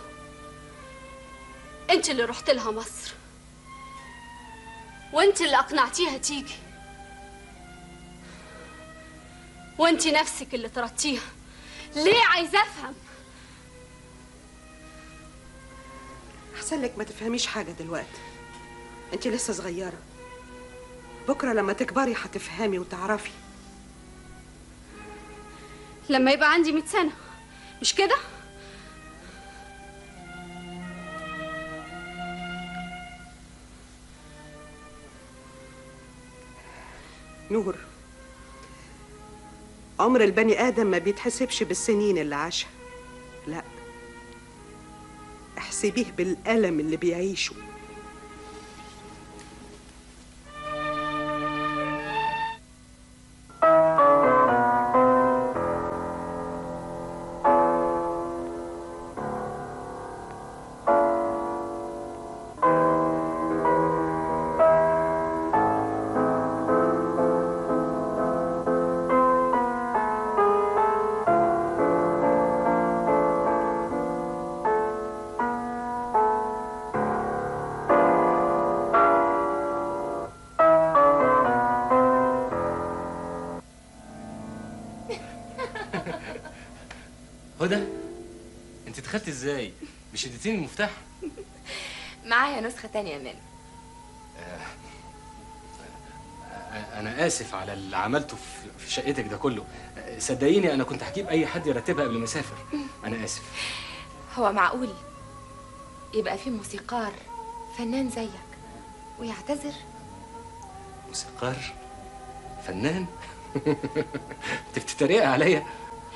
انت اللي رحت لها مصر وانت اللي اقنعتيها تيجي وانت نفسك اللي طردتيها ليه عايزه افهم احسن لك ما تفهميش حاجه دلوقتي انت لسه صغيره بكره لما تكبري هتفهمي وتعرفي لما يبقى عندي 100 سنة مش كده؟ نور عمر البني ادم ما بيتحسبش بالسنين اللي عاشها لا احسبيه بالالم اللي بيعيشه هدى انت دخلت ازاي مش اديتيني المفتاح معايا نسخة تانية يا مان انا اسف على اللي عملته في- في شقتك ده كله صدقيني انا كنت هجيب اي حد يرتبها قبل ما اسافر انا اسف هو معقول يبقى في موسيقار فنان زيك ويعتذر موسيقار فنان انت بتتريق عليا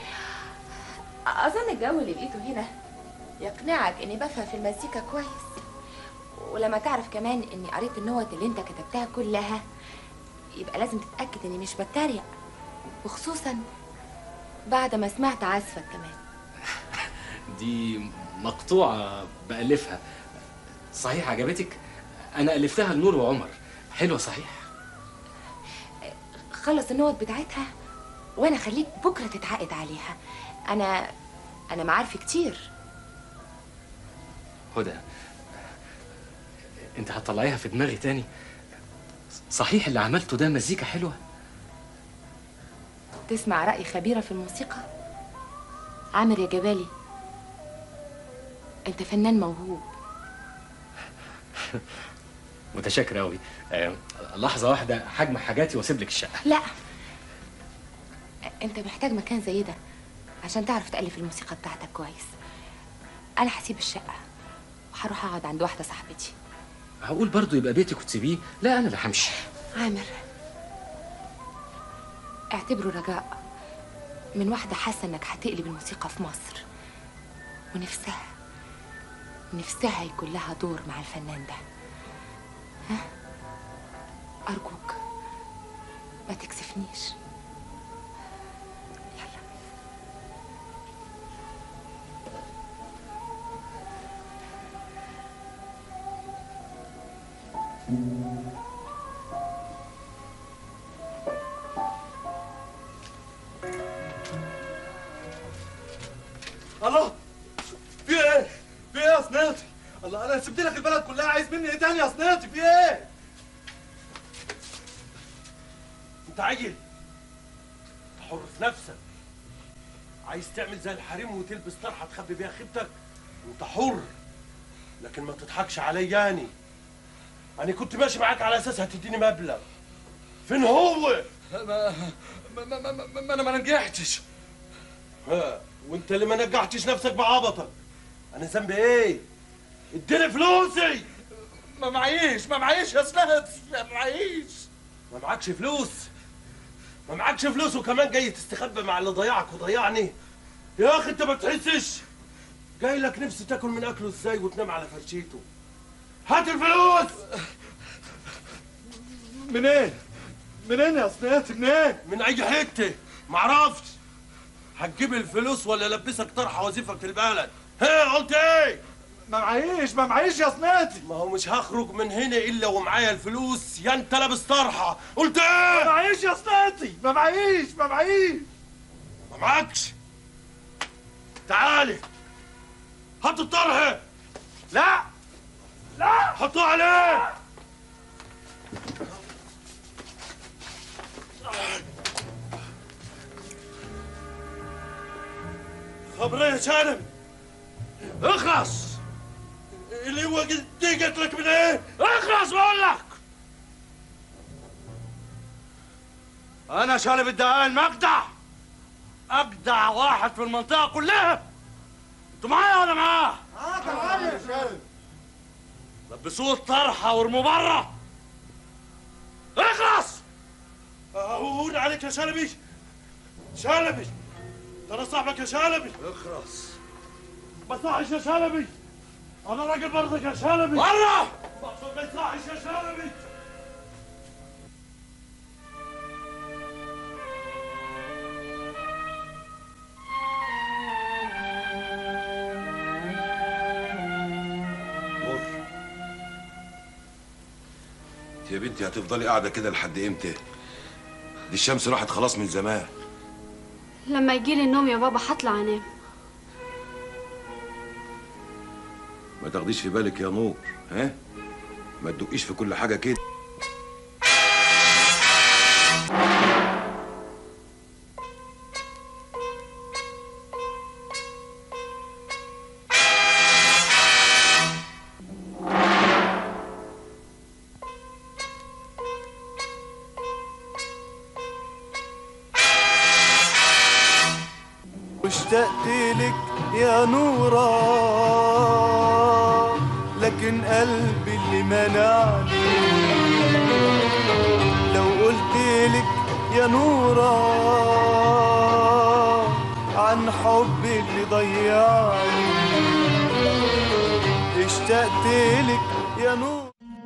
أظن الجو اللي لقيته هنا يقنعك إني بفهم في المزيكا كويس ولما تعرف كمان إني قريت النوت اللي أنت كتبتها كلها يبقى لازم تتأكد إني مش بتريق وخصوصا بعد ما سمعت عزفك كمان دي مقطوعه بالفها صحيح عجبتك انا الفتها لنور وعمر حلوه صحيح خلص النوت بتاعتها وأنا خليك بكرة تتعقد عليها أنا أنا معارفي كتير هدى انت هتطلعيها في دماغي تاني صحيح اللي عملته ده مزيكا حلوه تسمع رأي خبيرة في الموسيقى عامر يا جبالي أنت فنان موهوب متشكر قوي لحظه واحده هجمع حاجاتي واسيب لك الشقه لا أنت محتاج مكان زي ده عشان تعرف تألف الموسيقى بتاعتك كويس أنا هسيب الشقة وهروح أقعد عند واحدة صاحبتي هقول برضو يبقى بيتك وتسيبيه لا انا اللي همشي عامر اعتبره رجاء من واحدة حاسة انك هتقلب الموسيقى في مصر ونفسها نفسها يكون لها دور مع الفنان ده ها أرجوك ما تكسفنيش الله في ايه؟ في ايه يا صناطي؟ الله انا سبت لك البلد كلها عايز مني ايه تاني يا صناطي في ايه؟ انت عيل انت حر في نفسك عايز تعمل زي الحريم وتلبس طرحه تخبي بيها خيبتك انت حر لكن ما تضحكش عليا اني انا كنت ماشي معاك على اساس هتديني مبلغ فين هو؟ ما ما ما ما, ما, ما انا ما نجحتش ها وانت اللي ما نجحتش نفسك بعبطك انا ذنبي ايه اديني فلوسي ما معيش ما معيش يا سنات ما معيش ما معكش فلوس ما معكش فلوس وكمان جاي تستخبى مع اللي ضيعك وضيعني يا اخي انت ما بتحسش جاي لك نفسي تاكل من اكله ازاي وتنام على فرشيته هات الفلوس منين منين يا سنات منين من اي حته معرفش هتجيب الفلوس ولا البسك طرحه وظيفك في البلد ها قلت ايه ما معيش ما معيش يا سناتي ما هو مش هخرج من هنا الا ومعايا الفلوس يا انت لابس طرحه قلت ايه ما معيش يا سناتي ما معيش ما معيش ما معكش تعالي هات الطرحه لا لا حطوه عليه خبريه يا سالم اخلص اللي هو دي جات لك من ايه؟ اخلص بقول لك انا شالب الدقان مجدع اجدع واحد في المنطقه كلها انتوا معايا ولا معاه؟ اه تعالى يا شالب لبسوه الطرحه وارموا بره اخلص اقول عليك يا شلبي شلبي ده انا صاحبك يا شلبي اخرس ما صحش يا شلبي انا راجل برضك يا شلبي بره مقصود ما يصحش يا شلبي يا بنتي هتفضلي قاعده كده لحد امتى دي الشمس راحت خلاص من زمان لما يجيلي النوم يا بابا هطلع انام ما تاخديش في بالك يا نور ها ما تدقيش في كل حاجه كده واشتقت لك يا نورا لكن قلبي اللي منعني لو قلت لك يا نورا عن حبي اللي ضيعني اشتقت لك يا نور